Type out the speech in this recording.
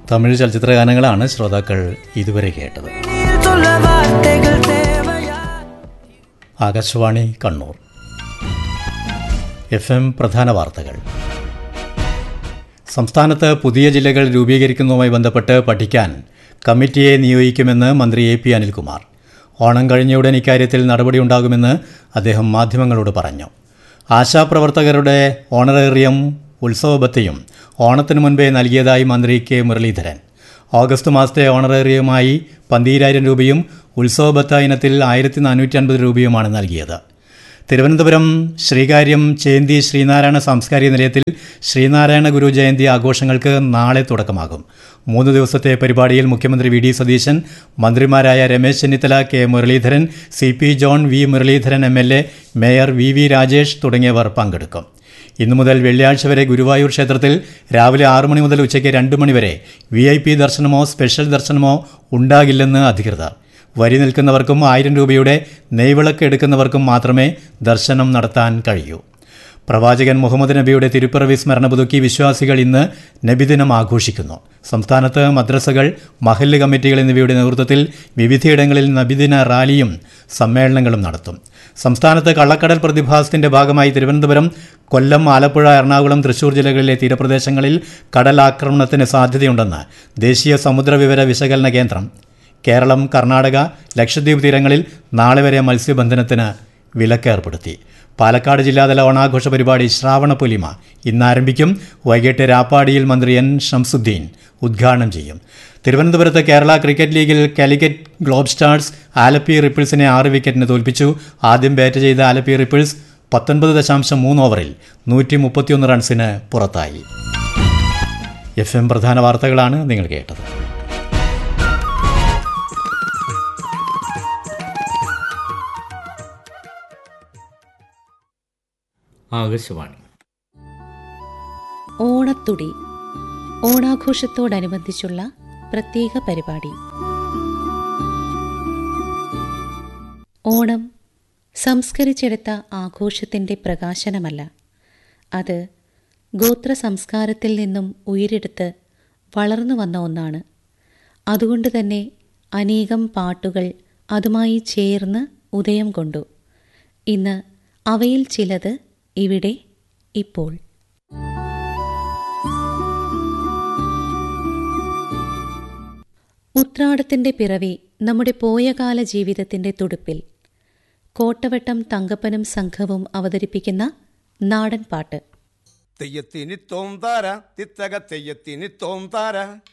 തമിഴ് ചലച്ചിത്ര ഗാനങ്ങളാണ് ശ്രോതാക്കൾ ഇതുവരെ കേട്ടത് சொல்ல வார்த்தைகள் தேவையா ആകാശവാണി കണ്ണൂർ എഫ് എം പ്രധാന വാർത്തകൾ സംസ്ഥാനത്ത് പുതിയ ജില്ലകൾ രൂപീകരിക്കുന്നതുമായി ബന്ധപ്പെട്ട് പഠിക്കാൻ കമ്മിറ്റിയെ നിയോഗിക്കുമെന്ന് മന്ത്രി എ പി അനിൽകുമാർ ഓണം കഴിഞ്ഞയുടൻ ഇക്കാര്യത്തിൽ നടപടിയുണ്ടാകുമെന്ന് അദ്ദേഹം മാധ്യമങ്ങളോട് പറഞ്ഞു ആശാപ്രവർത്തകരുടെ ഓണറേറിയം ഉത്സവബത്തയും ഓണത്തിനു മുൻപേ നൽകിയതായി മന്ത്രി കെ മുരളീധരൻ ഓഗസ്റ്റ് മാസത്തെ ഓണറേറിയമായി പന്തീരായിരം രൂപയും ഉത്സവബത്ത ഇനത്തിൽ ആയിരത്തി നാനൂറ്റി അൻപത് രൂപയുമാണ് നൽകിയത് തിരുവനന്തപുരം ശ്രീകാര്യം ചേന്തി ശ്രീനാരായണ സാംസ്കാരിക നിലയത്തിൽ ശ്രീനാരായണ ഗുരു ജയന്തി ആഘോഷങ്ങൾക്ക് നാളെ തുടക്കമാകും മൂന്ന് ദിവസത്തെ പരിപാടിയിൽ മുഖ്യമന്ത്രി വി ഡി സതീശൻ മന്ത്രിമാരായ Ramesh Chennithala K Muraleedharan C P John V Muraleedharan M L A mayor V V Rajesh തുടങ്ങിയവർ പങ്കെടുക്കും ഇന്നു മുതൽ വെള്ളിയാഴ്ച വരെ ഗുരുവായൂർ ക്ഷേത്രത്തിൽ രാവിലെ ആറു മണി മുതൽ ഉച്ചയ്ക്ക് രണ്ട് മണി വരെ വി ഐ പി ദർശനമോ സ്പെഷ്യൽ ദർശനമോ ഉണ്ടാകില്ലെന്ന് അധികൃതർ വരി നിൽക്കുന്നവർക്കും ആയിരം രൂപയുടെ നെയ്വിളക്ക് എടുക്കുന്നവർക്കും മാത്രമേ ദർശനം നടത്താൻ കഴിയൂ പ്രവാചകൻ മുഹമ്മദ് നബിയുടെ തിരുപ്പിറവി സ്മരണ പുതുക്കി വിശ്വാസികൾ ഇന്ന് നബിദിനം ആഘോഷിക്കുന്നു സംസ്ഥാനത്ത് മദ്രസകൾ മഹല്ല് കമ്മിറ്റികൾ എന്നിവയുടെ നേതൃത്വത്തിൽ വിവിധയിടങ്ങളിൽ നബിദിന റാലിയും സമ്മേളനങ്ങളും നടത്തും സംസ്ഥാനത്ത് കള്ളക്കടൽ പ്രതിഭാസത്തിന്റെ ഭാഗമായി തിരുവനന്തപുരം കൊല്ലം ആലപ്പുഴ എറണാകുളം തൃശൂർ ജില്ലകളിലെ തീരപ്രദേശങ്ങളിൽ കടലാക്രമണത്തിന് സാധ്യതയുണ്ടെന്ന് ദേശീയ സമുദ്ര വിവര വിശകലന കേന്ദ്രം കേരളം കർണാടക ലക്ഷദ്വീപ് തീരങ്ങളിൽ നാളെ വരെ മത്സ്യബന്ധനത്തിന് വിലക്കേർപ്പെടുത്തി പാലക്കാട് ജില്ലാതല ഓണാഘോഷ പരിപാടി ശ്രാവണ പൊലിമ ഇന്ന് ആരംഭിക്കും വൈകിട്ട് രാപ്പാടിയിൽ മന്ത്രി എൻ ഷംസുദ്ദീൻ ഉദ്ഘാടനം ചെയ്യും തിരുവനന്തപുരത്ത് കേരള ക്രിക്കറ്റ് ലീഗിൽ കാലിക്കറ്റ് ഗ്ലോബ് സ്റ്റാർസ് ആലപ്പി റിപ്പിൾസിനെ ആറ് വിക്കറ്റിന് തോൽപ്പിച്ചു ആദ്യം ബാറ്റ് ചെയ്ത ആലപ്പി റിപ്പിൾസ് പത്തൊൻപത് ദശാംശം മൂന്ന് ഓവറിൽ നൂറ്റി മുപ്പത്തിയൊന്ന് റൺസിന് പുറത്തായി എഫ് എം പ്രധാന വാർത്തകളാണ് നിങ്ങൾ കേട്ടത് ആകാശവാണി ഓണത്തുടി ഓണാഘോഷത്തോടനുബന്ധിച്ചുള്ള പ്രത്യേക പരിപാടി ഓണം സംസ്കരിച്ചെടുത്ത ആഘോഷത്തിന്റെ പ്രകാശനമല്ല അത് ഗോത്ര സംസ്കാരത്തിൽ നിന്നും ഉയരെടുത്ത് വളർന്നു വന്ന ഒന്നാണ് അതുകൊണ്ട് തന്നെ അനേകം പാട്ടുകൾ അതുമായി ചേർന്ന് ഉദയം കൊണ്ടു ഇന്ന് അവയിൽ ചിലത് ഇവിടെ ഇപ്പോൾ ഉത്രാടത്തിന്റെ പിറവി നമ്മുടെ പോയകാല ജീവിതത്തിന്റെ തുടുപ്പിൽ കോട്ടവട്ടം തങ്കപ്പനും സംഘവും അവതരിപ്പിക്കുന്ന നാടൻ പാട്ട് തെയ്യത്തിന് തോന്താര തിത്തക തെയ്യത്തിന് തോന്താര